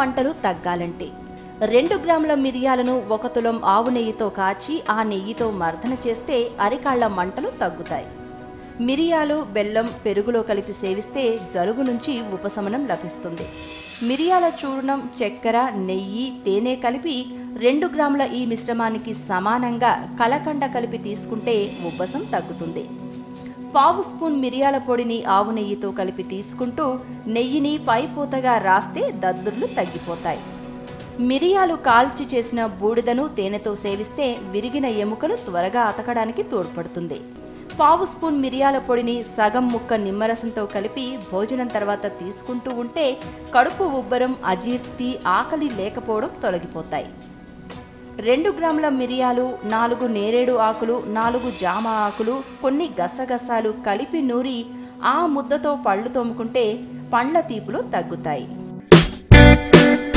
మంటలు తగ్గాలంటే రెండు గ్రాముల మిరియాలను ఒక తులం ఆవు నెయ్యితో కాచి ఆ నెయ్యితో మర్దన చేస్తే అరికాళ్ల మంటలు తగ్గుతాయి మిరియాలు బెల్లం పెరుగులో కలిపి సేవిస్తే జలుబు నుంచి ఉపశమనం లభిస్తుంది మిరియాల చూర్ణం చక్కెర నెయ్యి తేనె కలిపి రెండు గ్రాముల ఈ మిశ్రమానికి సమానంగా కలకండ కలిపి తీసుకుంటే ఉబ్బసం తగ్గుతుంది పావు స్పూన్ మిరియాల పొడిని ఆవు నెయ్యితో కలిపి తీసుకుంటూ నెయ్యిని పైపూతగా రాస్తే దద్దుర్లు తగ్గిపోతాయి మిరియాలు కాల్చి చేసిన బూడిదను తేనెతో సేవిస్తే విరిగిన ఎముకలు త్వరగా అతకడానికి తోడ్పడుతుంది పావు స్పూన్ మిరియాల పొడిని సగం ముక్క నిమ్మరసంతో కలిపి భోజనం తర్వాత తీసుకుంటూ ఉంటే కడుపు ఉబ్బరం అజీర్తి ఆకలి లేకపోవడం తొలగిపోతాయి రెండు గ్రాముల మిరియాలు నాలుగు నేరేడు ఆకులు నాలుగు జామ ఆకులు కొన్ని గసగసాలు కలిపి నూరి ఆ ముద్దతో పళ్ళు తోముకుంటే పండ్ల తీపులు తగ్గుతాయి